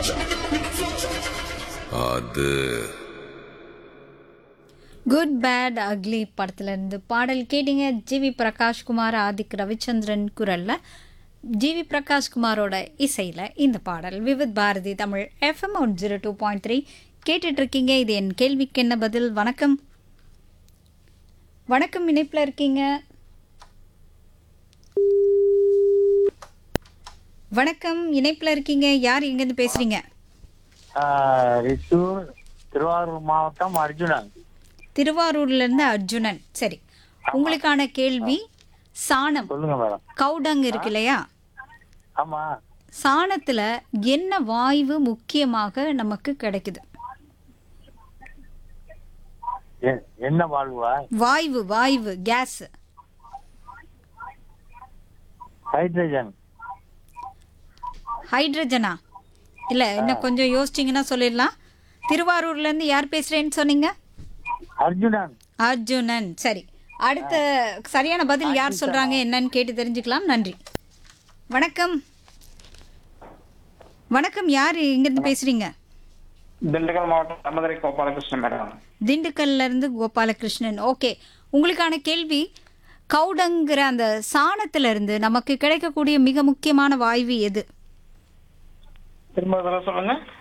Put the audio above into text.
அது good bad ugly படத்துல இருந்து பாடல் கேட்டீங்க ஜிவி பிரகாஷ்குமார் ஆதிக் ரவிச்சந்திரன் குரல்ல ஜிவி பிரகாஷ்குமாரோட இசையில இந்த பாடல் Vividh Bharati Tamil FM one zero two point three கேட்டுட்டு இருக்கீங்க இது என் கேள்விக்கு என்ன பதில் வணக்கம் வணக்கம் இணைப்பில் இருக்கீங்க வணக்கம் இணைப்பில் இருக்கீங்க யார் எங்கேருந்து பேசுறீங்க ரிசூர் திருவாரூர் மாவட்டம் அர்ஜுனன் திருவாரூர்ல இருந்து அர்ஜுனன் சரி உங்களுக்கான கேள்வி சாணம் சொல்லுங்க மேடம் கவுடங் இருக்கு இல்லையா ஆமா சாணத்துல என்ன வாயு முக்கியமாக நமக்கு கிடைக்குது எ- என்ன வாழ்வா வாயு வாயு கேஸ் ஹைட்ரஜன் ஹைட்ரஜனா இல்ல இன்னும் கொஞ்சம் யோசிச்சிங்கன்னா சொல்லிடலாம் திருவாரூர்ல இருந்து யார் பேசுறேன்னு சொன்னீங்க அர்ஜுனன் அர்ஜுனன் சரி அடுத்த சரியான பதில் யார் சொல்றாங்க என்னன்னு கேட்டு தெரிஞ்சுக்கலாம் நன்றி வணக்கம் வணக்கம் யார் இங்கிருந்து பேசுறீங்க திண்டுக்கல் மாவட்டம் தமதுரை கோபாலகிருஷ்ணன் மேடம் திண்டுக்கல்ல இருந்து கோபாலகிருஷ்ணன் ஓகே உங்களுக்கான கேள்வி கவுடங்கிற அந்த சாணத்துல இருந்து நமக்கு கிடைக்கக்கூடிய மிக முக்கியமான வாயு எது திரும்ப ஒரு தடவை சொல்லுங்க